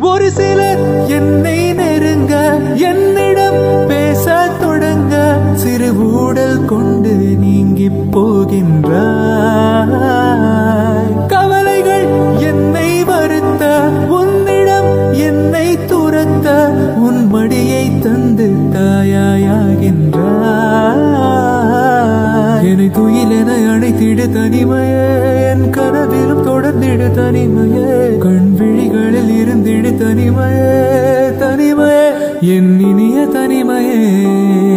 ஒரு சிலர் என்னை நெருங்க என்னிடம் பேச தொடங்க சிறு ஊடல் கொண்டு நீங்கி போகின்றாய் கவலைகள் என்னை வருத்த உன்னிடம் என்னை துரத்த உன் மடியை தந்து தாயாயாகின்றாய் என்னை துயிலென அழைத்திடு தனிமையே என் கனவிலும் தொடர்ந்திடு தனிமையே கண் விழிகளில் இருந்திடு தனிமையே தனிமையே என் இனிய தனிமையே